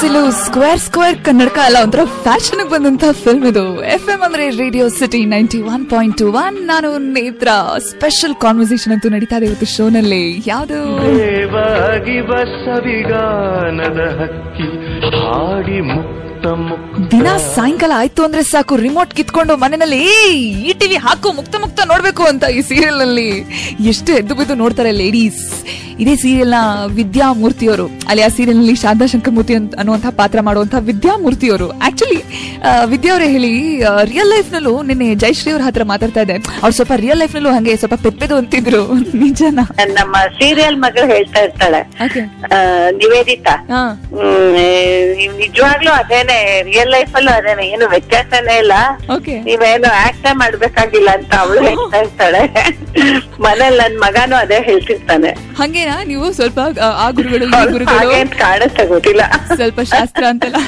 Pencil square square ಕನ್ನಡಕ ಎಲ್ಲ ಒಂಥರ ಫ್ಯಾಷನ್ ಬಂದಂತ ಫಿಲ್ಮ್ ಇದು ಎಫ್ ಎಂ ಅಂದ್ರೆ radio city ninety one point two one ನಾನು ನೇತ್ರ ಸ್ಪೆಷಲ್ ಕಾನ್ವರ್ಸೇಷನ್ ಅಂತೂ ನಡೀತಾ ಇದೆ ಇವತ್ತು ಶೋನಲ್ಲಿ ಯಾವುದು ದೇವಾಗಿ ಬಸವಿಗಾನದ ಹಕ್ಕಿ ಹಾಡಿ ಮುಕ್ತ ಮುಕ್ತ ದಿನ ಸಾಯಂಕಾಲ ಆಯ್ತು ಅಂದ್ರೆ ಸಾಕು ರಿಮೋಟ್ ಕಿತ್ಕೊಂಡು ಮನೆಯಲ್ಲಿ ಏ ಈ ಟಿವಿ ಹಾಕು ಮುಕ್ತ ಮುಕ್ತ ನೋಡ್ಬೇಕು ಅಂತ ಈ ಸೀರಿಯಲ್ ನಲ್ಲಿ ಎಷ್ಟು ಎದ್ದು ಬಿದ್ದು ನೋಡ್ತಾರೆ ಲೇಡೀಸ್ ಇದೇ ಸೀರಿಯಲ್ ನ ವಿದ್ಯಾಮೂರ್ತಿಯವರು ಅಲ್ಲಿ ಆ ಸೀರಿಯಲ್ ನಲ್ಲಿ ಶಾರದಾ ಶಂಕರ್ ಮೂರ್ತಿ ಅಂತ ಅನ್ನುವಂತಹ ಪಾತ್ರ ಮಾಡುವಂತಹ ವಿದ್ಯಾಮೂರ್ತಿಯವರು ಆಕ್ಚುಲಿ ವಿದ್ಯಾ ಅವರೇ ಹೇಳಿ ರಿಯಲ್ ಲೈಫ್ ನಲ್ಲೂ ನಿನ್ನೆ ಜಯಶ್ರೀ ಅವ್ರ ಹತ್ರ ಮಾತಾಡ್ತಾ ಇದೆ ಅವ್ರು ಸ್ವಲ್ಪ ರಿಯಲ್ ಲೈಫ್ ನಲ್ಲೂ ಹಂಗೆ ಸ್ವಲ್ಪ ಪೆಪ್ಪೆದು ಅಂತಿದ್ರು ನಿಜನಾ ನಮ್ಮ ಸೀರಿಯಲ್ ಮಗಳು ಹೇಳ್ತಾ ಇರ್ತಾಳೆ ಓಕೆ ಆ, ನಿವೇದಿತಾ ಹಾ ಹ್ಮ್, ಏ, ನೀವ್ ನಿಜವಾಗ್ಲೂ ಅದೇನೆ ರಿಯಲ್ ಲೈಫ್ ಅಲ್ಲೂ ಅದೇನೆ ಏನು ವ್ಯತ್ಯಾಸನೇ ಇಲ್ಲ ಓಕೆ ನೀವೇನು ಆಕ್ಟ್ ಮಾಡ್ಬೇಕಾಗಿಲ್ಲ ಅಂತ ಅವಳು ಹೇಳ್ತಾ ಇರ್ತಾಳೆ ಮನೇಲಿ ನನ್ ಮಗನೂ ಅದೇ ಹೇಳ್ತಿರ್ತಾನೆ ಹಂಗೇನಾ ನೀವು ಸ್ವಲ್ಪ ಆ, ಆ ಗುರುಗಳು ಈ ಅವ್ಳು ಗುರುಗಳು ಹಾಗೆ ಅಂತ ಕಾಣುತ್ತೆ ಗೊತ್ತಿಲ್ಲ ಸ್ವಲ್ಪ ಶಾಸ್ತ್ರ ಅಂತೆಲ್ಲ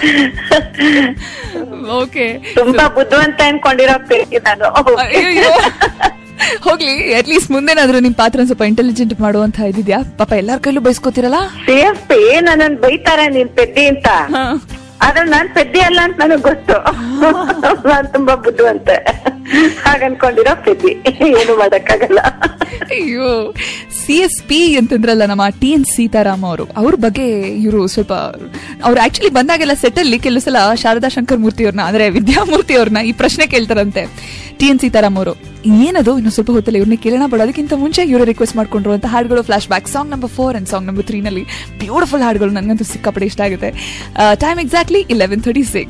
ಓಕೆ ತುಂಬಾ ಬುದ್ಧಿವಂತ ಅನ್ಕೊಂಡಿರೋ ಪೇರಿ ನಾನು ಅಯ್ಯಯ್ಯೋ. ಹೋಗ್ಲಿ ಅಟ್ಲೀಸ್ಟ್ ಮುಂದೇನಾದ್ರೂ ನಿಮ್ ಪಾತ್ರ ಸ್ವಲ್ಪ ಇಂಟೆಲಿಜೆಂಟ್ ಮಾಡುವಂತ ಇದಿದ್ಯಾ ಪಾಪ ಎಲ್ಲಾರ ಕೈಲೂ ಬಯಸ್ಕೋತಿರಲ್ಲ ಸಿ ಎಫ್ ಪಿ ನನ್ನನ್ ಬೈತಾರೆ ನೀನ್ ಪೆದ್ದಿ ಅಂತ ಆದ್ರೆ ನಾನ್ ಪೆದ್ದಿ ಅಲ್ಲ ಅಂತ ನನಗ್ ಗೊತ್ತು ನಾನ್ ತುಂಬಾ ಬುದ್ಧಿವಂತೆ ಹಾಗನ್ಕೊಂಡಿರೋ ಪೆದ್ದಿ ಏನು ಮಾಡಕ್ಕಾಗಲ್ಲ ಅಯ್ಯೋ ಸಿ ಎಸ್ ಪಿ ಅಂತಂದ್ರಲ್ಲ ನಮ್ಮ ಟಿ ಎನ್ ಸೀತಾರಾಮ್ ಅವರು ಅವ್ರ ಬಗ್ಗೆ ಇವರು ಸ್ವಲ್ಪ ಅವ್ರು ಆಕ್ಚುಲಿ ಬಂದಾಗೆಲ್ಲ ಸೆಟ್ಟಲ್ಲಿ ಕೆಲವು ಸಲ ಶಾರದಾ ಶಂಕರ್ ಮೂರ್ತಿ ಅವ್ರನ್ನ ಅಂದ್ರೆ ವಿದ್ಯಾಮೂರ್ತಿ ಅವ್ರನ್ನ ಈ ಪ್ರಶ್ನೆ ಕೇಳ್ತಾರಂತೆ ಟಿ ಎನ್ ಸೀತಾರಾಮ್ ಅವರು ಏನದು ಇನ್ನು ಸ್ವಲ್ಪ ಹೊತ್ತಲ್ಲಿ ಇವ್ರನ್ನ ಕೇಳೋಣ ಬಟ್ ಅದಕ್ಕಿಂತ ಮುಂಚೆ ಇವರು ರಿಕ್ವೆಸ್ಟ್ ಮಾಡ್ಕೊಂಡ್ರು ಅಂತ ಹಾಡುಗಳು flashback song number four and song number three ನಲ್ಲಿ ಬ್ಯೂಟಿಫುಲ್ ಹಾಡುಗಳು ನನಗಂತೂ ಸಿಕ್ಕಾಪಟ್ಟೆ ಇಷ್ಟ ಆಗುತ್ತೆ time exactly eleven thirty six